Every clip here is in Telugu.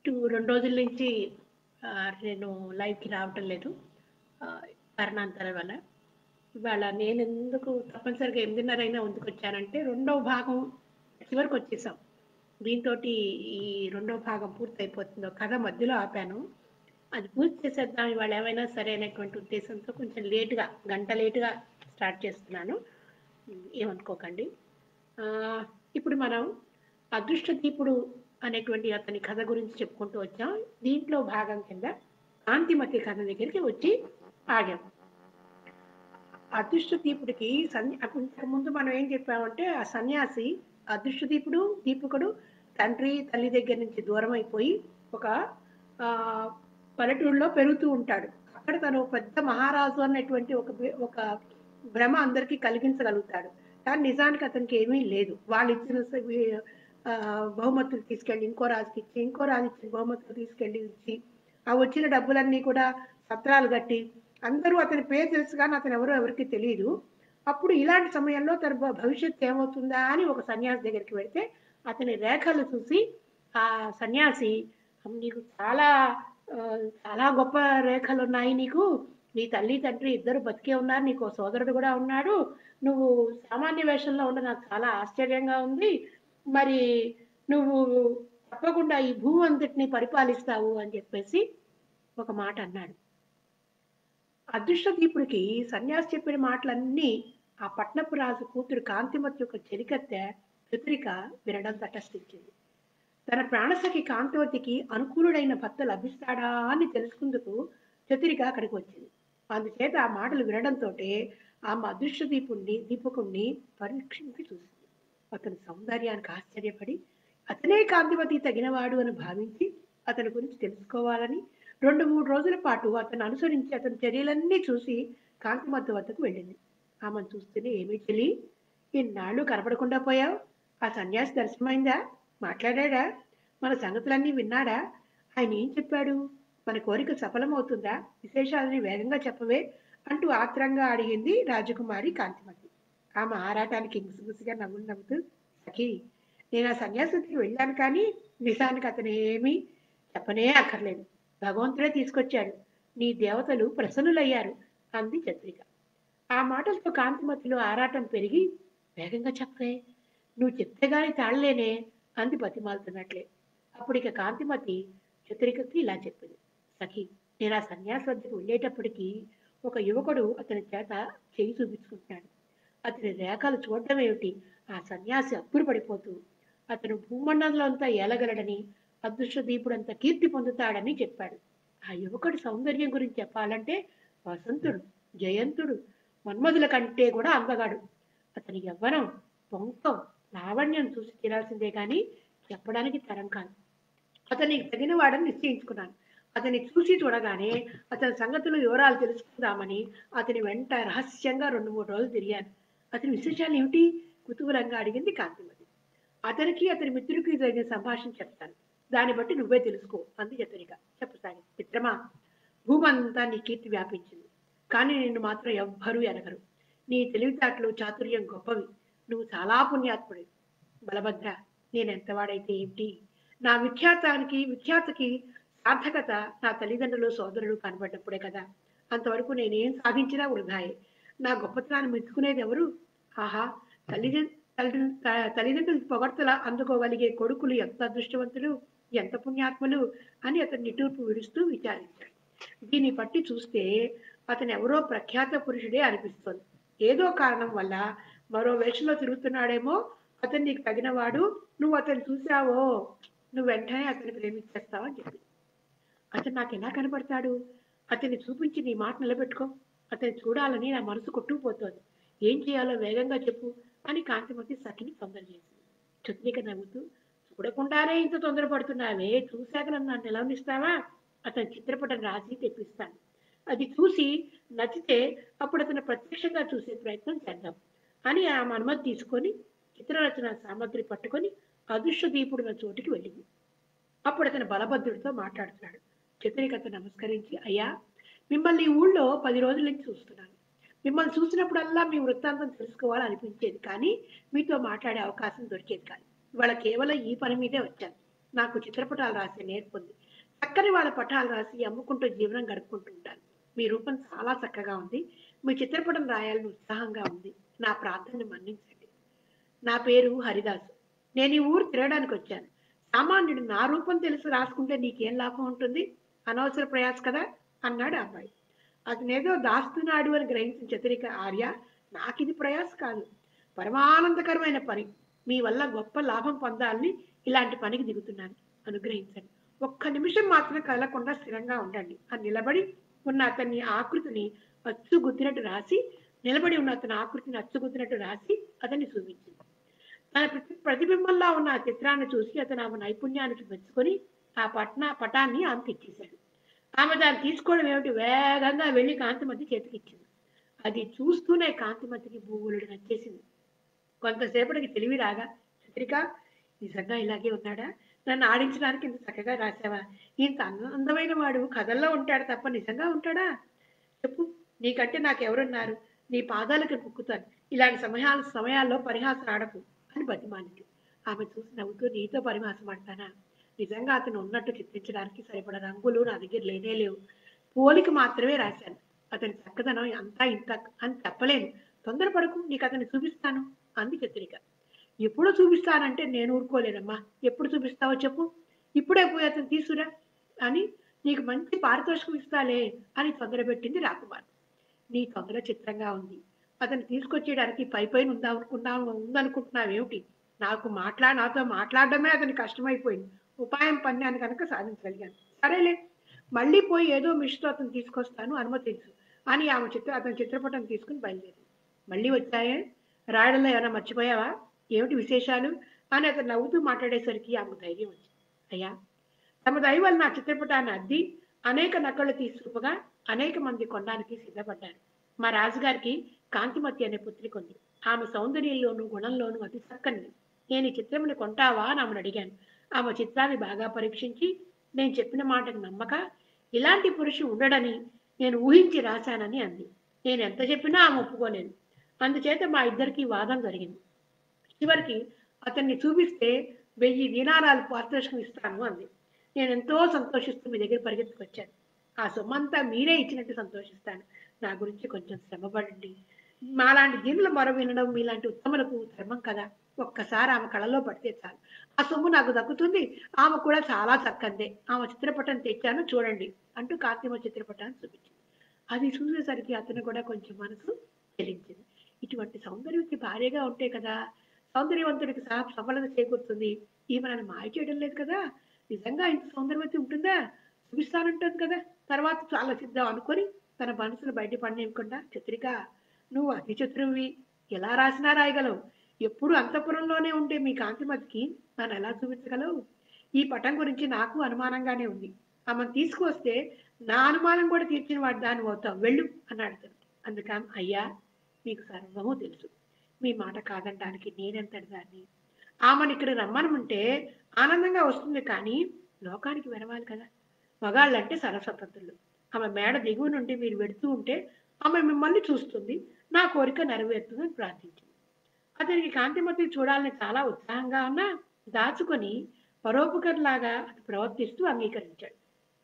టూ రెండు రోజుల నుంచి ఆ, నేను లైవ్కి రావటం లేదు ఆ, కారణాంతరాల వల్ల ఇవాళ నేను ఎందుకు తప్పనిసరిగా ఎనిమిదిన్నర అయినా ముందుకు వచ్చానంటే రెండవ భాగం చివరికి వచ్చేసాం దీంతో ఈ రెండో భాగం పూర్తి అయిపోతుందో కథ మధ్యలో ఆపాను అది పూర్తి చేసేద్దాం ఇవాళ ఏమైనా సరే అనేటువంటి ఉద్దేశంతో కొంచెం లేటుగా గంట లేటుగా స్టార్ట్ చేస్తున్నాను ఏమనుకోకండి ఆ, ఇప్పుడు మనం అదృష్ట దీపుడు అనేటువంటి అతని కథ గురించి చెప్పుకుంటూ వచ్చాం దీంట్లో భాగం కింద కాంతిమతి కథ దగ్గరికి వచ్చి ఆగాం అదృష్ట దీపుడికి సన్య ఇంతకు ముందు మనం ఏం చెప్పామంటే ఆ సన్యాసి అదృష్ట దీపుడు దీపకుడు తండ్రి తల్లి దగ్గర నుంచి దూరం అయిపోయి ఒక ఆ, పల్లెటూరులో పెరుగుతూ ఉంటాడు అక్కడ తను ఒక పెద్ద మహారాజు అన్నటువంటి ఒక బె- ఒక భ్రమ అందరికీ కలిగించగలుగుతాడు కానీ నిజానికి అతనికి ఏమీ లేదు వాళ్ళు ఇచ్చిన స- వి- ఆ, బహుమతులు తీసుకెళ్ళి ఇంకో రాజుకి ఇచ్చి ఇంకో రాజు ఇచ్చిన బహుమతులు తీసుకెళ్ళి ఇచ్చి ఆ వచ్చిన డబ్బులన్నీ కూడా సత్రాలు కట్టి అందరూ అతని పేరు తెలుసు కానీ అతను ఎవరో ఎవరికి తెలియదు అప్పుడు ఇలాంటి సమయంలో తన భ- భవిష్యత్తు ఏమవుతుందా అని ఒక సన్యాసి దగ్గరికి వెళ్తే అతని రేఖలు చూసి ఆ సన్యాసి "అమ్మ, నీకు చాలా ఆ, చాలా గొప్ప రేఖలు ఉన్నాయి నీకు నీ తల్లి తండ్రి ఇద్దరు బతికే ఉన్నారు నీకు ఓ సోదరుడు కూడా ఉన్నాడు నువ్వు సామాన్య వేషంలో ఉండ నాకు చాలా ఆశ్చర్యంగా ఉంది మరి నువ్వు తప్పకుండా ఈ భూమి అంతటిని పరిపాలిస్తావు అని చెప్పేసి ఒక మాట అన్నాడు అదృష్ట దీపుడికి సన్యాసి చెప్పిన మాటలన్నీ ఆ పట్నపు రాజు కూతురు కాంతిమతి యొక్క చెలికత్తె చతురిక వినడం తటస్థించింది తన ప్రాణసఖి కాంతివతికి అనుకూలుడైన భర్త లభిస్తాడా అని తెలుసుకుందుకు చతురిక అక్కడికి వచ్చింది అందుచేత ఆ మాటలు వినడంతో ఆమె అదృష్ట దీపుణ్ణి దీపకుణ్ణి పరీక్షించి చూసింది అతని సౌందర్యానికి ఆశ్చర్యపడి అతనే కాంతివతి తగినవాడు అని భావించి అతని గురించి తెలుసుకోవాలని రెండు మూడు రోజుల పాటు అతను అనుసరించి అతని చర్యలన్నీ చూసి కాంతిమతి వద్దకు వెళ్ళింది ఆమెను చూస్తేనే ఏమీ చెల్లి ఇన్నాళ్ళు కనపడకుండా పోయావు ఆ సన్యాసి దర్శనమైందా మాట్లాడాడా మన సంగతులన్నీ విన్నాడా ఆయన ఏం చెప్పాడు మన కోరిక సఫలమవుతుందా విశేషాలని వేగంగా చెప్పవే అంటూ ఆత్రంగా అడిగింది రాజకుమారి కాంతిమతి ఆమె ఆరాటానికి ముసిముసిగా నవ్వులు నవ్వుతూ సఖి నేను ఆ సన్యాసతికి వెళ్ళాను కానీ నిజానికి అతను ఏమీ చెప్పనే అక్కర్లేదు భగవంతుడే తీసుకొచ్చాడు నీ దేవతలు ప్రసన్నులయ్యారు అంది చత్రిక ఆ మాటలతో కాంతిమతిలో ఆరాటం పెరిగి వేగంగా చెప్పే నువ్వు చెప్తే గాని తాళలేనే అంది బతిమాలుతున్నట్లే అప్పుడు ఇక కాంతిమతి చతురికకి ఇలా చెప్పింది సఖి నేను ఆ సన్యాసి వద్దకు వెళ్ళేటప్పటికి ఒక యువకుడు అతని చేత చేయి చూపించుకుంటున్నాడు అతని రేఖలు చూడడం ఏమిటి ఆ సన్యాసి అప్పులు పడిపోతూ అతను భూమండలంలో అంతా ఏలగలడని అదృష్ట దీపుడంత కీర్తి పొందుతాడని చెప్పాడు ఆ యువకుడి సౌందర్యం గురించి చెప్పాలంటే వసంతుడు జయంతుడు మన్మధుల కంటే కూడా అందగాడు అతని యవ్వనం పొంకం లావణ్యం చూసి తీరాల్సిందే కానీ చెప్పడానికి తరం కాదు అతనికి తగిన వాడని నిశ్చయించుకున్నాను అతన్ని చూసి చూడగానే అతని సంగతులు వివరాలు తెలుసుకుందామని అతని వెంట రహస్యంగా రెండు మూడు రోజులు తిరిగాను అతని విశేషాలు ఏమిటి కుతూహలంగా అడిగింది కాంతిమతి అతనికి అతని మిత్రుడికి జరిగిన సంభాషణ చెప్తాను దాన్ని బట్టి నువ్వే తెలుసుకో అంది చతురిక చెప్పసాగి మిత్రమా భూమంతా నీ కీర్తి వ్యాపించింది కానీ నిన్ను మాత్రం ఎవ్వరూ ఎరగరు నీ తెలివితేటలు చాతుర్యం గొప్పవి నువ్వు చాలా పుణ్యాత్ముడి బలభద్ర నేను ఎంతవాడైతే ఏమిటి నా విఖ్యాతానికి విఖ్యాతకి సార్థకత నా తల్లిదండ్రులు సోదరులు కనబడ్డప్పుడే కదా అంతవరకు నేనేం సాధించినా వృధాయే నా గొప్పతనాన్ని మెచ్చుకునేది ఎవరు ఆహా తల్లిదండ్రులు తల్లిదండ్రులు పొగడ్తల అందుకోగలిగే కొడుకులు ఎంత అదృష్టవంతులు ఎంత పుణ్యాత్ములు అని అతను నిట్టూర్పు విడుస్తూ విచారించాడు దీన్ని బట్టి చూస్తే అతను ఎవరో ప్రఖ్యాత పురుషుడే అనిపిస్తోంది ఏదో కారణం వల్ల మరో వేషంలో తిరుగుతున్నాడేమో అతను నీకు తగినవాడు నువ్వు అతను చూసావో నువ్వు వెంటనే అతన్ని ప్రేమించేస్తావని చెప్పి అతను నాకు ఎలా కనపడతాడు అతన్ని చూపించి నీ మాట నిలబెట్టుకో అతన్ని చూడాలని నా మనసు కొట్టుకుపోతోంది ఏం చేయాలో వేగంగా చెప్పు అని కాంతిమతి సఖిని తొందర చేసింది చుత్నిక నవ్వుతూ చూడకుండానే ఇంత తొందరపడుతున్నావే చూశాక నన్ను నన్ను నిలవనిస్తావా అతని చిత్రపటం రాసి తెప్పిస్తాను అది చూసి నచ్చితే అప్పుడు అతను ప్రత్యక్షంగా చూసే ప్రయత్నం చేద్దాం అని ఆమె అనుమతి తీసుకొని చిత్రరచన సామగ్రి పట్టుకొని అదృశ్య దీపుడున్న చోటికి వెళ్ళింది అప్పుడు అతను బలభద్రుడితో మాట్లాడుతున్నాడు చతురికత నమస్కరించి అయ్యా మిమ్మల్ని ఈ ఊళ్ళో పది రోజుల నుంచి చూస్తున్నాను మిమ్మల్ని చూసినప్పుడల్లా మీ వృత్తాంతం తెలుసుకోవాలనిపించేది కానీ మీతో మాట్లాడే అవకాశం దొరికేది కాదు ఇవాళ కేవలం ఈ పని మీదే వచ్చాను నాకు చిత్రపటాలు రాసే నేర్పుంది చక్కని వాళ్ళ పటాలు రాసి అమ్ముకుంటూ జీవనం గడుపుకుంటుంటాను మీ రూపం చాలా చక్కగా ఉంది మీ చిత్రపటం రాయాలని ఉత్సాహంగా ఉంది నా ప్రార్థనని మన్నించండి నా పేరు హరిదాసు నేను ఈ ఊరు తిరగడానికి వచ్చాను సామాన్యుడు నా రూపం తెలిసి రాసుకుంటే నీకేం లాభం ఉంటుంది అనవసర ప్రయాస కదా అన్నాడు ఆ అబ్బాయి అతనేదో దాస్తున్నాడు అని గ్రహించిన చతురిక ఆర్య నాకు ఇది ప్రయాస కాదు పరమానందకరమైన పని మీ వల్ల గొప్ప లాభం పొందాలని ఇలాంటి పనికి దిగుతున్నాను అనుగ్రహించండి ఒక్క నిమిషం మాత్రం కదలకుండా స్థిరంగా ఉండండి అని నిలబడి ఉన్న అతన్ని ఆకృతిని అచ్చు గుద్దినట్టు రాసి నిలబడి ఉన్న అతని ఆకృతిని అచ్చు గుద్దినట్టు రాసి అతన్ని చూపించింది తన ప్రతి ప్రతిబింబంలో ఉన్న ఆ చిత్రాన్ని చూసి అతను ఆమె నైపుణ్యానికి మెచ్చుకొని ఆ పట్న పటాన్ని ఆమెకి ఇచ్చేశాడు ఆమె దాన్ని తీసుకోవడం ఏమిటి వేగంగా వెళ్ళి కాంతిమతి చేతికి ఇచ్చింది అది చూస్తూనే కాంతిమతికి భూగులుడు నచ్చేసింది కొంతసేపటికి తెలివి రాగా చిత్రిక నిజంగా ఇలాగే ఉన్నాడా నన్ను ఆడించడానికి ఇంత చక్కగా రాసావా ఇంత అంద- అందమైన వాడు కథల్లో ఉంటాడు తప్ప నిజంగా ఉంటాడా చెప్పు నీకంటే నాకెవరున్నారు నీ పాదాలకు కుక్కుతాను ఇలాంటి సమయాల సమయాల్లో పరిహాసం ఆడకు అని బతిమాలింది ఆమె చూసి నవ్వుతూ నీతో పరిహాసం ఆడతానా నిజంగా అతను ఉన్నట్టు చిత్రించడానికి సరిపడ రంగులు నా దగ్గర లేనే లేవు పోలిక మాత్రమే రాశాను అతని చక్కదనం అంతా ఇంత అని చెప్పలేను తొందరపడకు నీకు అతన్ని చూపిస్తాను అంది చిత్రిక ఎప్పుడు చూపిస్తానంటే నేను ఊరుకోలేనమ్మా ఎప్పుడు చూపిస్తావో చెప్పు ఇప్పుడే పోయి అతను తీసుకురా అని నీకు మంచి పారితోషికం ఇస్తాలే అని తొందరపెట్టింది రాకుమార్ నీ తొందర చిత్రంగా ఉంది అతను తీసుకొచ్చేయడానికి పై పైన ఉందా అనుకున్నా ఉందనుకుంటున్నావేమిటి నాకు మాట్లా నాతో మాట్లాడడమే అతని కష్టమైపోయింది ఉపాయం పన్నాను కనుక సాధించగలిగాను సరేలే మళ్ళీ పోయి ఏదో మిషన్తో అతను తీసుకొస్తాను అనుమతించు అని ఆమె చిత్ర అతని చిత్రపటం తీసుకుని బయలుదేరి మళ్ళీ వచ్చాయే రాయడంలో ఏమైనా మర్చిపోయావా ఏమిటి విశేషాలు అని అతను నవ్వుతూ మాట్లాడేసరికి ఆమెకు ధైర్యం వచ్చింది అయ్యా తమ దయ వల్ల నా చిత్రపటాన్ని అద్ది అనేక నకళ్ళు తీసుకుగా అనేక మంది కొనడానికి సిద్ధపడ్డారు మా రాజుగారికి కాంతిమతి అనే పుత్రిక ఉంది ఆమె సౌందర్యంలోనూ గుణంలోనూ అతి చక్కనిది నేను ఈ చిత్రముని కొంటావా అని ఆమెను అడిగాను ఆమె చిత్రాన్ని బాగా పరీక్షించి నేను చెప్పిన మాటకు నమ్మక ఇలాంటి పురుషుడు ఉండడని నేను ఊహించి రాశానని అంది నేను ఎంత చెప్పినా ఆమె ఒప్పుకోలేదు అందుచేత మా ఇద్దరికి వాదం జరిగింది చివరికి అతన్ని చూపిస్తే వెయ్యి దీనారాలు పారితోషికం ఇస్తాను అంది నేను ఎంతో సంతోషిస్తూ మీ దగ్గర పరిగెత్తుకొచ్చాను ఆ సొమ్మంతా మీరే ఇచ్చినట్టు సంతోషిస్తాను నా గురించి కొంచెం శ్రమపడండి మాలాంటి దీనుల మొర వినడం మీలాంటి ఉత్తములకు ధర్మం కదా ఒక్కసారి ఆమె కళలో పడితే చాలు ఆ సొమ్ము నాకు దక్కుతుంది ఆమె కూడా చాలా చక్కందే ఆమె చిత్రపటం తెచ్చాను చూడండి అంటూ కార్తీమ చిత్రపటాన్ని చూపించింది అది చూసేసరికి అతను కూడా కొంచెం మనసు చెలించింది ఇటువంటి సౌందర్యవతి భార్యగా ఉంటే కదా సౌందర్యవంతుడికి సహా సఫలత చేకూరుతుంది ఈమె నన్ను మాయ చేయడం లేదు కదా నిజంగా ఇంత సౌందర్యవతి ఉంటుందా చూపిస్తానంటుంది కదా తర్వాత చాలా సిద్ధం అనుకొని తన మనసును బయటపడనివ్వకుండా చిత్రిక నువ్వు అతి చతురువి ఎలా రాసినా రాయగలవు ఎప్పుడు అంతఃపురంలోనే ఉండే మీ కాంతిమతికి నన్ను ఎలా చూపించగలవు ఈ పటం గురించి నాకు అనుమానంగానే ఉంది ఆమెను తీసుకువస్తే నా అనుమానం కూడా తీర్చిన వాడు దాన్ని అవుతావు వెళ్ళు అన్నాడు అతను అందుకని అయ్యా మీకు సర్వము తెలుసు మీ మాట కాదనడానికి నేనెంతటి దాన్ని ఆమెను ఇక్కడ రమ్మనమంటే ఆనందంగా వస్తుంది కానీ లోకానికి వెరవాలి కదా మగాళ్ళంటే సర్వస్వతంత్రులు ఆమె మేడ దిగువ నుండి మీరు వెడుతూ ఉంటే ఆమె మిమ్మల్ని చూస్తుంది నా కోరిక నెరవేరుతుందని ప్రార్థించింది అతనికి కాంతిమతి చూడాలని చాలా ఉత్సాహంగా ఉన్నా దాచుకొని పరోపకర్లాగా అతను ప్రవర్తిస్తూ అంగీకరించాడు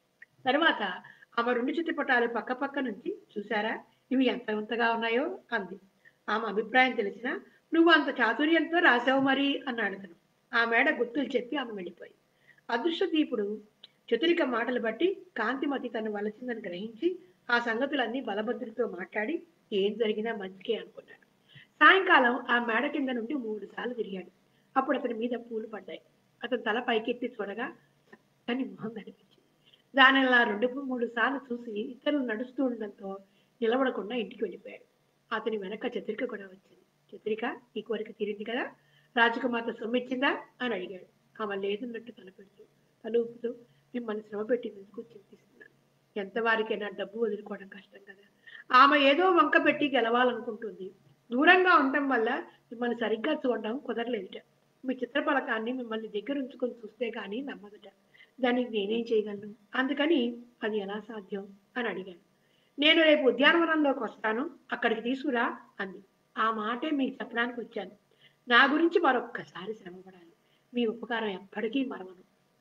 తర్వాత ఆమె రెండు చిత్రపటాలు పక్క పక్క నుంచి చూసారా ఇవి ఎంత వింతగా ఉన్నాయో అంది ఆమె అభిప్రాయం తెలిసిన నువ్వు అంత చాతుర్యంతో రాసావు మరి అన్నాడు అతను ఆ మేడ గుర్తులు చెప్పి ఆమె వెళ్ళిపోయి అదృష్ట దీపుడు చతురిక మాటలు బట్టి కాంతిమతి తను వలసిందని గ్రహించి ఆ సంగతులన్నీ బలభద్రుడితో మాట్లాడి ఏం జరిగినా మంచికే అనుకున్నాడు సాయంకాలం ఆ మేడ కింద నుండి మూడు సార్లు తిరిగాడు అప్పుడు అతని మీద పూలు పడ్డాయి అతను తల పైకెత్తి చూడగా చక్కని మొహం కనిపించింది దానిని అలా రెండు మూడు సార్లు చూసి ఇతరులు నడుస్తూ ఉండడంతో నిలబడకుండా ఇంటికి వెళ్ళిపోయాడు అతని వెనక చతురిక కూడా వచ్చింది చతురిక ఈ కోరిక తీరింది కదా రాజకుమార్తె సొమ్మిచ్చిందా అని అడిగాడు ఆమె లేదన్నట్టు తలపెడుతూ తలూపుతూ మిమ్మల్ని శ్రమ పెట్టినందుకు చింతిస్తున్నాను ఎంత వారికైనా డబ్బు వదులుకోవడం కష్టం కదా ఆమె ఏదో వంక పెట్టి గెలవాలనుకుంటుంది దూరంగా ఉండటం వల్ల మిమ్మల్ని సరిగ్గా చూడడం కుదరలేదుట మీ చిత్రపలకాన్ని మిమ్మల్ని దగ్గర ఉంచుకొని చూస్తే కానీ నమ్మదుట దానికి నేనేం చేయగలను అందుకని అది ఎలా సాధ్యం అని అడిగాను నేను రేపు ఉద్యానవనంలోకి వస్తాను అక్కడికి తీసుకురా అంది ఆ మాటే మీకు చెప్పడానికి వచ్చాను నా గురించి మరొక్కసారి శ్రమపడాలి మీ ఉపకారం ఎప్పటికీ మరవను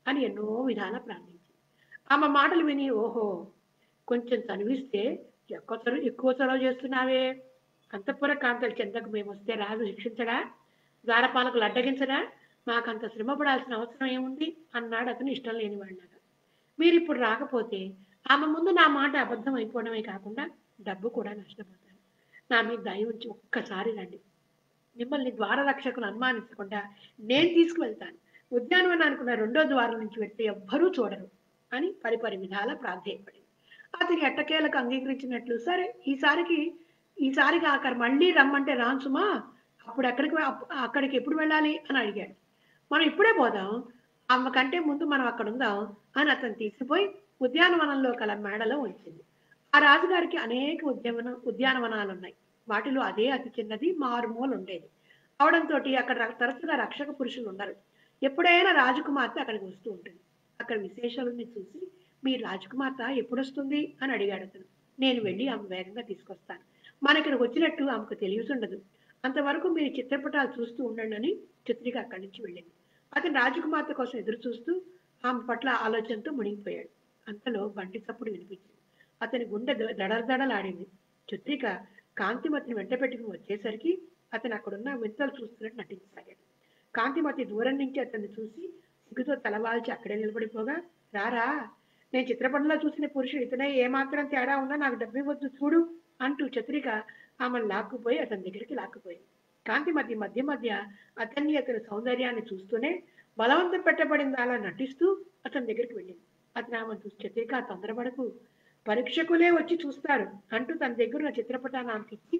అని ఎన్నో విధాల ప్రార్థించింది ఆమె మాటలు విని ఓహో కొంచెం చదివిస్తే ఎక్కువ చదువు ఎక్కువ చదువు చేస్తున్నావే అంతఃపుర కాంతలు చెందకు మేము వస్తే రాజు శిక్షించడా ద్వారపాలకులు అడ్డగించడా మాకంత శ్రమ పడాల్సిన అవసరం ఏముంది అన్నాడు అతను ఇష్టం లేని వాళ్ళగా మీరు ఇప్పుడు రాకపోతే ఆమె ముందు నా మాట అబద్ధం అయిపోవడమే కాకుండా డబ్బు కూడా నష్టపోతాను నా మీద దయ ఉంచి ఒక్కసారి రండి మిమ్మల్ని ద్వార రక్షకులు అనుమానించకుండా నేను తీసుకువెళ్తాను ఉద్యానవనానికి ఉన్న రెండో ద్వారం నుంచి వెళ్తే ఎవ్వరూ చూడరు అని పరిపరి విధాల ప్రాధేయపడింది అతని ఎట్టకేలకు అంగీకరించినట్లు సరే ఈసారికి ఈసారికి ఆఖరి మళ్ళీ రమ్మంటే రాను సుమా అప్పుడు ఎక్కడికి అప్- అక్కడికి ఎప్పుడు వెళ్ళాలి అని అడిగాడు మనం ఇప్పుడే పోదాం అమ్మ కంటే ముందు మనం అక్కడ ఉందాం అని అతను తీసుకుపోయి ఉద్యానవనంలో కల మేడలో ఉంచింది ఆ రాజుగారికి అనేక ఉద్యానవన ఉద్యానవనాలు ఉన్నాయి వాటిలో అదే అతి చిన్నది మారుమూల ఉండేది అవడంతో అక్కడ ర- తరచుగా రక్షక పురుషులు ఉండరు ఎప్పుడైనా రాజకుమార్తె అక్కడికి వస్తూ ఉంటుంది అక్కడ విశేషాలని చూసి మీ రాజకుమార్తె ఎప్పుడు వస్తుంది అని అడిగాడు అతను నేను వెళ్ళి ఆమె వేగంగా తీసుకొస్తాను మన ఇక్కడికి వచ్చినట్టు ఆమెకు తెలియచుండదు అంతవరకు మీరు చిత్రపటాలు చూస్తూ ఉండండి అని చిత్రిక అక్కడి నుంచి వెళ్ళింది అతను రాజకుమార్తె కోసం ఎదురు చూస్తూ ఆమె పట్ల ఆలోచనతో మునిగిపోయాడు అంతలో బండి చప్పుడు వినిపించింది అతని గుండె ద- దడదడలాడింది చిత్రిక కాంతిమతిని వెంట పెట్టుకుని వచ్చేసరికి అతను అక్కడున్న వింతలు చూస్తున్నట్టు నటించసాగాడు కాంతిమతి దూరం నుంచి అతన్ని చూసి సిగ్గుతో తలవాల్చి అక్కడే నిలబడిపోగా రారా నేను చిత్రపటంలో చూసిన పురుషుడు ఇతనే ఏమాత్రం తేడా ఉన్నా నాకు డబ్బు ఇవ్వద్దు చూడు అంటూ చత్రిక ఆమెను లాక్కుపోయి అతని దగ్గరికి లాక్కుపోయింది కాంతిమతి మధ్య మధ్య అతన్ని అతని సౌందర్యాన్ని చూస్తూనే బలవంతం పెట్టబడింది అలా నటిస్తూ అతని దగ్గరికి వెళ్ళింది అతను ఆమెను చూసి చత్రిక తొందరపడకు పరీక్షకులే వచ్చి చూస్తారు అంటూ తన దగ్గర ఉన్న చిత్రపటాన్ని ఆమెకి ఇచ్చి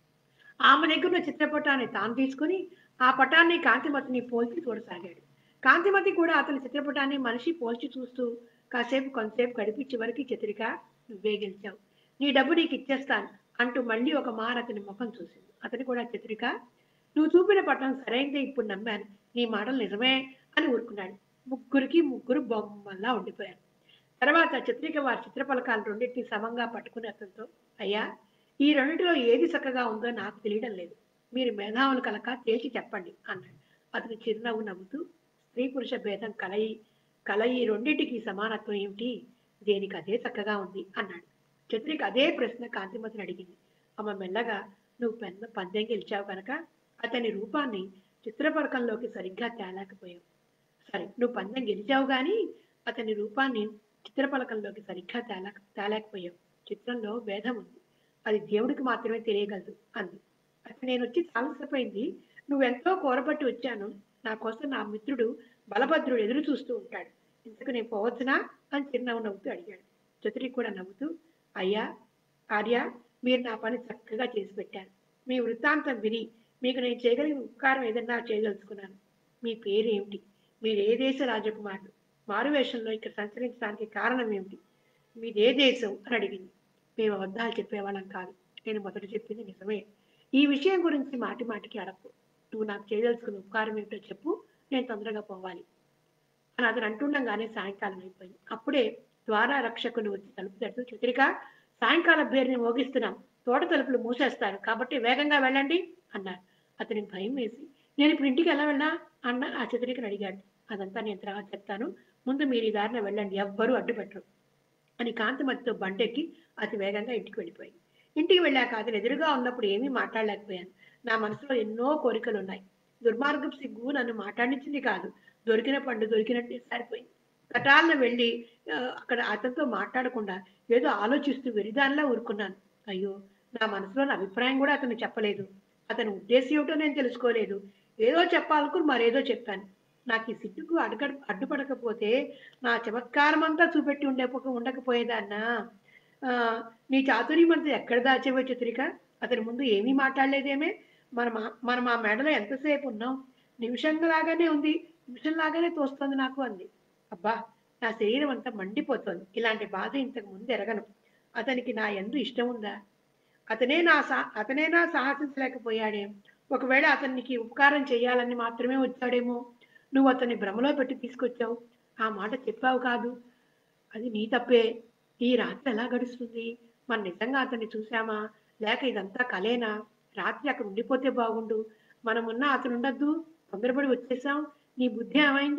ఆమె దగ్గర ఉన్న చిత్రపటాన్ని తాను తీసుకుని ఆ పటాన్ని కాంతిమతిని పోల్చి చూడసాగాడు కాంతిమతి కూడా అతని చిత్రపటాన్ని మనిషి పోల్చి చూస్తూ కాసేపు కొంతసేపు గడిపి చివరికి చిత్రిక నువ్వే గెలిచావు నీ డబ్బు నీకు ఇచ్చేస్తాను అంటూ మళ్ళీ ఒక మార అతని ముఖం చూసింది అతని కూడా చిత్రిక నువ్వు చూపిన పటం సరైనదే ఇప్పుడు నమ్మాను నీ మాటలు నిజమే అని ఊరుకున్నాడు ముగ్గురికి ముగ్గురు బొమ్మల్లా ఉండిపోయారు తర్వాత చిత్రిక వారి చిత్రపలకాలు రెండింటిని సమంగా పట్టుకుని అతనితో అయ్యా ఈ రెండింటిలో ఏది చక్కగా ఉందో నాకు తెలియడం లేదు మీరు మేధావులు కలక తేల్చి చెప్పండి అన్నాడు అతను చిరునవ్వు నవ్వుతూ స్త్రీ పురుష భేదం కలయి కలయి రెండింటికి సమానత్వం ఏమిటి దేనికి అదే చక్కగా ఉంది అన్నాడు చిత్రిక అదే ప్రశ్న కాంతిమతిని అడిగింది ఆమె మెల్లగా నువ్వు పెద్ద పందెం గెలిచావు కనుక అతని రూపాన్ని చిత్రపలకంలోకి సరిగ్గా తేలేకపోయావు సరే నువ్వు పందెం గెలిచావు కానీ అతని రూపాన్ని చిత్రపలకంలోకి సరిగ్గా తేలక తేలేకపోయావు చిత్రంలో భేదం ఉంది అది దేవుడికి మాత్రమే తెలియగలదు అంది అప్పుడు నేను వచ్చి చాలాసేపైంది నువ్వెంతో కోరపట్టి వచ్చాను నా కోసం నా మిత్రుడు బలభద్రుడు ఎదురు చూస్తూ ఉంటాడు ఇంతకు నేను పోవచ్చునా అని చిరునవ్వు నవ్వుతూ అడిగాడు చతురి కూడా నవ్వుతూ అయ్యా ఆర్య మీరు నా పని చక్కగా చేసి పెట్టారు మీ వృత్తాంతం విని మీకు నేను చేయగలిగిన ఉపకారం ఏదన్నా చేయదలుచుకున్నాను మీ పేరు ఏమిటి మీరు ఏ దేశ రాజకుమారుడు మారువేషంలో ఇక్కడ సంచరించడానికి కారణం ఏమిటి మీది ఏ దేశం అని అడిగింది మేము అబద్ధాలు చెప్పేవాళ్ళం కాదు నేను మొదట చెప్పింది నిజమే ఈ విషయం గురించి మాటి మాటికి అడక్కు నువ్వు నాకు చేయదలుచుకున్న ఉపకారం ఏమిటో చెప్పు నేను తొందరగా పోవాలి అని అతను అంటుండగానే సాయంకాలం అయిపోయింది అప్పుడే ద్వార రక్షకులు వచ్చి తలుపు తడుతూ చిత్రిక సాయంకాల పేరుని మోగిస్తున్నాం తోట తలుపులు మూసేస్తారు కాబట్టి వేగంగా వెళ్ళండి అన్నారు అతనికి భయం వేసి నేను ఇప్పుడు ఇంటికి ఎలా వెళ్ళా అన్న ఆ చిత్రికను అడిగాడు అదంతా నేను తర్వాత చెప్తాను ముందు మీరు ఈ దారిన వెళ్ళండి ఎవ్వరూ అడ్డుపెట్టరు అని కాంతిమతితో బండెక్కి అతి వేగంగా ఇంటికి వెళ్ళిపోయింది ఇంటికి వెళ్ళాక అతను ఎదురుగా ఉన్నప్పుడు ఏమీ మాట్లాడలేకపోయాను నా మనసులో ఎన్నో కోరికలు ఉన్నాయి దుర్మార్గపు సిగ్గు నన్ను మాట్లాడించింది కాదు దొరికిన పండు దొరికినట్టే సరిపోయింది కటాలను వెళ్ళి ఆ, అక్కడ అతనితో మాట్లాడకుండా ఏదో ఆలోచిస్తూ వెరిదానిలా ఊరుకున్నాను అయ్యో నా మనసులోని అభిప్రాయం కూడా అతను చెప్పలేదు అతని ఉద్దేశం ఏమిటో నేను తెలుసుకోలేదు ఏదో చెప్పాలనుకుని మరేదో చెప్పాను నాకు ఈ సిగ్గుకు అడగ అడ్డుపడకపోతే నా చమత్కారం అంతా చూపెట్టి ఉండే ఉండకపోయేదాన్నా ఆ, నీ చాతుర్యం అంతా ఎక్కడ దాచేవో చిత్రిక అతని ముందు ఏమీ మాట్లాడలేదేమే మనం ఆ- మనం ఆ మెడలో ఎంతసేపు ఉన్నాం నిమిషంలాగానే ఉంది నిమిషంలాగానే తోస్తుంది నాకు అంది అబ్బా నా శరీరం అంతా మండిపోతోంది ఇలాంటి బాధ ఇంతకు ముందు ఎరగను అతనికి నా ఎందు ఇష్టం ఉందా అతనే నా సా అతనే నా సాహసించలేకపోయాడే ఒకవేళ అతనికి ఉపకారం చేయాలని మాత్రమే వచ్చాడేమో నువ్వు అతన్ని భ్రమలో పెట్టి తీసుకొచ్చావు ఆ మాట చెప్పావు కాదు అది నీ తప్పే ఈ రాత్రి ఎలా గడుస్తుంది మనం నిజంగా అతన్ని చూసామా లేక ఇదంతా కలేనా రాత్రి అక్కడ ఉండిపోతే బాగుండు మనమున్నా అతను ఉండద్దు తొందరపడి వచ్చేసాం నీ బుద్ధి ఏమైంది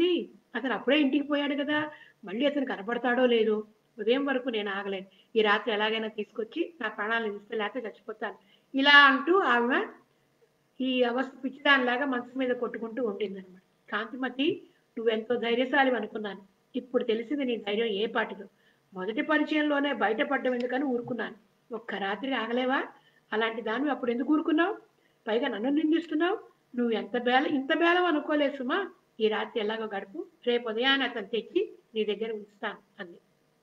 అతను అప్పుడే ఇంటికి పోయాడు కదా మళ్ళీ అతను కనపడతాడో లేదో ఉదయం వరకు నేను ఆగలేను ఈ రాత్రి ఎలాగైనా తీసుకొచ్చి నా ప్రాణాలను ఇస్తే లేకపోతే చచ్చిపోతాను ఇలా అంటూ ఆమె ఈ అవస్థ పిచ్చిదానిలాగా మనసు మీద కొట్టుకుంటూ ఉండిందనమాట కాంతిమతి నువ్వెంతో ధైర్యశాలి అనుకున్నాను ఇప్పుడు తెలిసింది నీ ధైర్యం ఏ పాటిదో మొదటి పరిచయంలోనే బయటపడ్డం ఎందుకని ఊరుకున్నాను ఒక్క రాత్రి ఆగలేవా అలాంటి దాన్ని అప్పుడు ఎందుకు ఊరుకున్నావు పైగా నన్ను నిందిస్తున్నావు నువ్వు ఎంత బేల ఇంత బేలం అనుకోలేదు సుమా ఈ రాత్రి ఎలాగో గడుపు రేపు ఉదయాన్నే అతను తెచ్చి నీ దగ్గర ఉంచుతాను అంది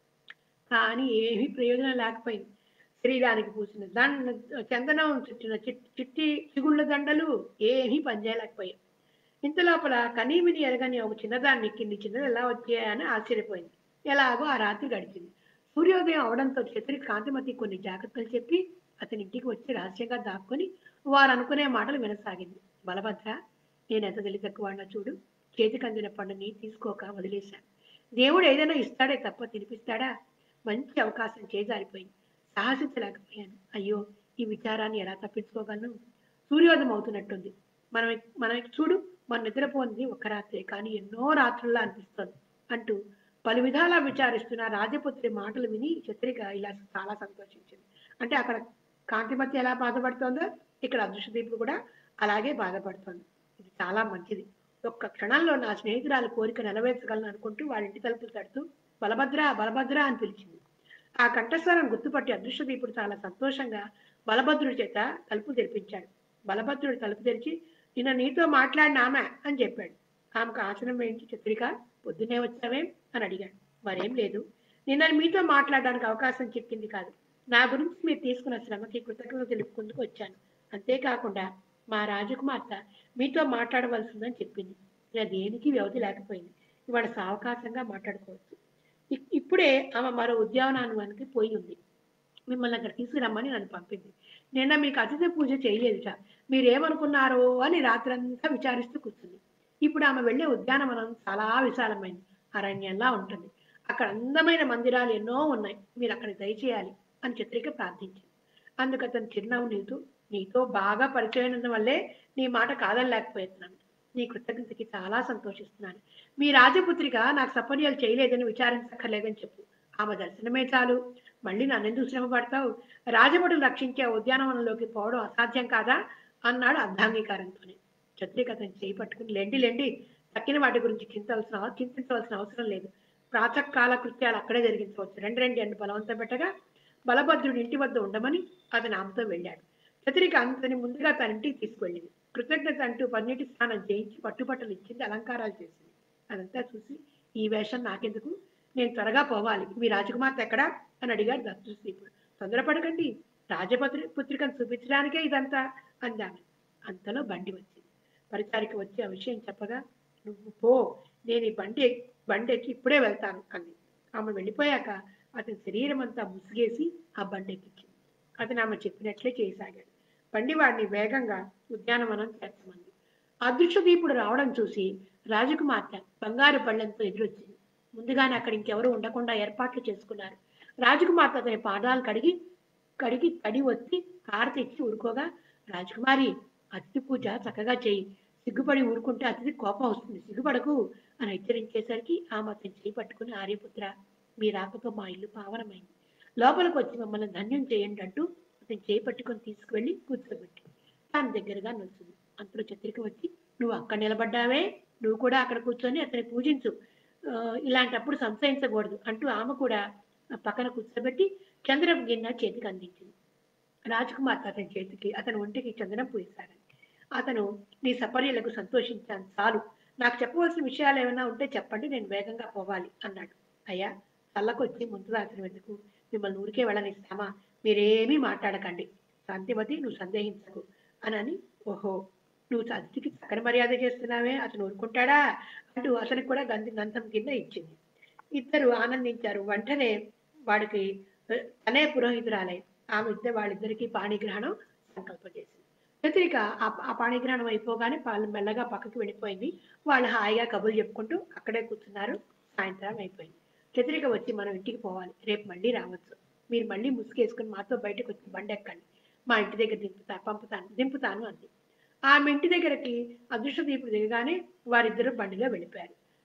కానీ ఏమీ ప్రయోజనం లేకపోయింది శరీరానికి పూసిన దండ చందనం చుట్టిన చిట్ చిట్టి చిగుళ్ళ దండలు ఏమీ పనిచేయలేకపోయాయి ఇంత లోపల కనీమిని ఎరగని ఒక చిన్నదాన్ని కింది చిన్నది ఎలా వచ్చాయని ఆశ్చర్యపోయింది ఎలాగో ఆ రాత్రి గడిచింది సూర్యోదయం అవడంతో చతురి కాంతిమతి కొన్ని జాగ్రత్తలు చెప్పి అతని ఇంటికి వచ్చి రహస్యంగా దాక్కుని వారు అనుకునే మాటలు వినసాగింది బలభద్ర నేను ఎంత తెలివి తక్కువాడినా చూడు చేతికి అందిన పండుని తీసుకోక వదిలేశాను దేవుడు ఏదైనా ఇస్తాడే తప్ప తినిపిస్తాడా మంచి అవకాశం చేజారిపోయింది సాహసించలేకపోయాను అయ్యో ఈ విచారాన్ని ఎలా తప్పించుకోగలను సూర్యోదయం అవుతున్నట్టుంది మనం మనం చూడు మన నిద్రపోయింది ఒక రాత్రే కానీ ఎన్నో రాత్రుల్లా అనిపిస్తుంది అంటూ పలు విధాలా విచారిస్తున్న రాజపుత్రి మాటలు విని చత్రిక ఇలా చాలా సంతోషించింది అంటే అక్కడ కాంతిమతి ఎలా బాధపడుతోందో ఇక్కడ అదృష్టదీపుడు కూడా అలాగే బాధపడుతోంది ఇది చాలా మంచిది ఒక్క క్షణంలో నా స్నేహితురాలు కోరిక నెరవేర్చగలను అనుకుంటూ వాళ్ళ ఇంటి తలుపులు తడుతూ బలభద్ర బలభద్ర అని పిలిచింది ఆ కంఠస్వరం గుర్తుపట్టి అదృష్టదీపుడు చాలా సంతోషంగా బలభద్రుడి చేత తలుపు తెరిపించాడు బలభద్రుడు తలుపు తెరిచి నిన్న నీతో మాట్లాడిన ఆమె అని చెప్పాడు ఆమెకు ఆసనం వేయించి చిత్రిక పొద్దునే వచ్చావేం అని అడిగాడు మరేం లేదు నిన్న మీతో మాట్లాడడానికి అవకాశం చెప్పింది కాదు నా గురించి మీరు తీసుకున్న శ్రమకి కృతజ్ఞత తెలుపుకుందుకు వచ్చాను అంతేకాకుండా మా రాజకుమార్తె మీతో మాట్లాడవలసిందని చెప్పింది ఇలా దేనికి వ్యవధి లేకపోయింది ఇవాళ సావకాశంగా మాట్లాడుకోవచ్చు ఇ- ఇప్పుడే ఆమె మరో ఉద్యానవనానికి పోయి ఉంది మిమ్మల్ని అక్కడ తీసుకురమ్మని నన్ను పంపింది నిన్న మీకు అతిథి పూజ చేయలేదుట మీరేమనుకున్నారో అని రాత్రంతా విచారిస్తూ కూర్చుంది ఇప్పుడు ఆమె వెళ్ళే ఉద్యానవనం చాలా విశాలమైంది అరణ్యంలా ఉంటుంది అక్కడ అందమైన మందిరాలు ఎన్నో ఉన్నాయి మీరు అక్కడ దయచేయాలి అని చిత్రిక ప్రార్థించింది అందుకు అతను చిరునవ్వు నీతో నీతో బాగా పరిచయం వల్లే నీ మాట కాదనలేకపోతున్నాను నీ కృతజ్ఞతకి చాలా సంతోషిస్తున్నాను మీ రాజపుత్రిక నాకు సపర్యాలు చేయలేదని విచారించక్కర్లేదని చెప్పు ఆమె దర్శనమే చాలు మళ్ళీ నన్నెందుకు శ్రమ పడతావు రాజభటులు రక్షించే ఉద్యానవనంలోకి పోవడం అసాధ్యం కాదా అన్నాడు అర్ధాంగీకారంతోనే చత్రిక అతని చేయి పట్టుకుని లెండి లెండి తక్కిన వాటి గురించి చింతవలసిన చింతించవలసిన అవసరం లేదు ప్రాతకాల కృత్యాలు అక్కడే జరిగించవచ్చు రెండు రెండు అని బలవంతం పెట్టగా బలభద్రుడి ఇంటి వద్ద ఉండమని అతని ఆమెతో వెళ్ళాడు చతురిక అంతని ముందుగా తన ఇంటికి తీసుకువెళ్ళింది కృతజ్ఞత అంటూ పన్నీటి స్నానం చేయించి పట్టుబట్టలు ఇచ్చింది అలంకారాలు చేసింది అదంతా చూసి ఈ వేషం నాకెందుకు నేను త్వరగా పోవాలి మీ రాజకుమార్తె ఎక్కడా అని అడిగాడు దత్తశ్రీపుడు తొందరపడకండి రాజపత్రి పుత్రికను చూపించడానికే ఇదంతా అందామె అంతలో బండి వచ్చింది పరిచారిక వచ్చి ఆ విషయం చెప్పగా నువ్వు పో నేను ఈ బండి ఎక్- బండి ఎక్కి ఇప్పుడే వెళ్తాను అంది ఆమె వెళ్ళిపోయాక అతని శరీరం అంతా ముసిగేసి ఆ బండి ఎక్కించింది అతను ఆమె చెప్పినట్లే చేయసాగాడు బండి వాడిని వేగంగా ఉద్యానవనం చేర్చమంది అదృష్టదీపుడు రావడం చూసి రాజకుమార్తె బంగారు పళ్ళెంతో ఎదురొచ్చింది ముందుగానే అక్కడ ఇంకెవరు ఉండకుండా ఏర్పాట్లు చేసుకున్నారు రాజకుమార్తె అతని పాదాలు కడిగి కడిగి తడి వచ్చి హారతి ఇచ్చి ఊరుకోగా రాజకుమారి అతిథి పూజ చక్కగా చేయి సిగ్గుపడి ఊరుకుంటే అతిథి కోపం వస్తుంది సిగ్గుపడకు అని హెచ్చరించేసరికి ఆమె అతని చేయి పట్టుకుని ఆర్యపుత్ర మీ రాకతో మా ఇల్లు పావనమైంది లోపలికి వచ్చి మమ్మల్ని ధన్యం చేయండి అంటూ అతని చేయి పట్టుకొని తీసుకువెళ్ళి కూర్చోబెట్టి దాని దగ్గరగా నిల్చుంది అంతలో చత్రిక వచ్చి నువ్వు అక్కడ నిలబడ్డావే నువ్వు కూడా అక్కడ కూర్చొని అతని పూజించు ఆ, ఇలాంటప్పుడు సంశయించకూడదు అంటూ ఆమె కూడా ఆ పక్కన కూర్చోబెట్టి చంద్రపు గిన్నె చేతికి అందించింది రాజకుమార్ అతని చేతికి అతని ఒంటికి చందనం పూసాడు అతను నీ సపర్యలకు సంతోషించాను చాలు నాకు చెప్పవలసిన విషయాలు ఏమైనా ఉంటే చెప్పండి నేను వేగంగా పోవాలి అన్నాడు అయ్యా చల్లకొచ్చి ముందు రాత్రి ఎందుకు మిమ్మల్ని ఊరికే వెళ్ళనిస్తామా మీరేమీ మాట్లాడకండి శాంతిమతి నువ్వు సందేహించకు అనని ఓహో నువ్వు అతిథికి చక్కని మర్యాద చేస్తున్నావే అతను ఊరుకుంటాడా అంటూ అతనికి కూడా గంధి గంధం కింద ఇచ్చింది ఇద్దరు ఆనందించారు వెంటనే వాడికి ఆ, తనే పురోహితురాలై ఆమె ఇద్దరు వాళ్ళిద్దరికి పాణిగ్రహణం సంకల్పం చేసింది చతురిక ఆ ఆ పాణిగ్రహణం అయిపోగానే వాళ్ళు మెల్లగా పక్కకి వెళ్ళిపోయింది వాళ్ళు హాయిగా కబుర్లు చెప్పుకుంటూ అక్కడే కూర్చున్నారు సాయంత్రం అయిపోయింది చతురిక వచ్చి మనం ఇంటికి పోవాలి రేపు మళ్ళీ రావచ్చు మీరు మళ్ళీ ముసుగేసుకుని మాతో బయటకు వచ్చి బండి ఎక్కండి మా ఇంటి దగ్గర దింపుతా పంపుతాను దింపుతాను అంది ఆమె ఇంటి దగ్గరకి అదృష్టదీపుడు దిగగానే వారిద్దరూ బండిలో వెళ్ళిపోయారు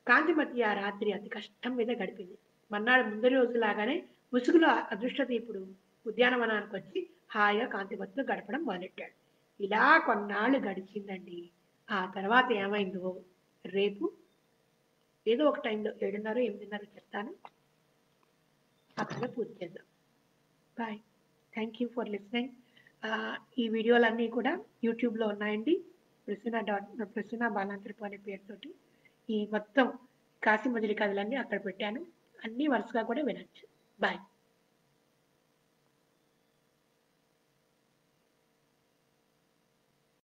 కాంతిమతి ఆ రాత్రి అతి కష్టం మీద గడిపింది మన్నాడు ముందు రోజులాగానే ముసుగులో అదృష్ట దీపుడు ఉద్యానవనానికి వచ్చి హాయిగా కాంతిమతితో గడపడం మొదలెట్టాడు ఇలా కొన్నాళ్ళు గడిచిందండి ఆ తర్వాత ఏమైందో రేపు ఏదో ఒక టైంలో ఏడున్నర ఎనిమిదిన్నర చెప్తాను అక్కడ పూర్తి చేద్దాం bye thank you for listening ఈ వీడియోలన్నీ కూడా యూట్యూబ్లో ఉన్నాయండి ప్రసన్న డాట్ ప్రసన్న బాలాంతరపు అనే పేరుతోటి ఈ మొత్తం కాశీ మజిలీ కథలన్నీ అక్కడ పెట్టాను అన్నీ వరుసగా కూడా వినొచ్చు బాయ్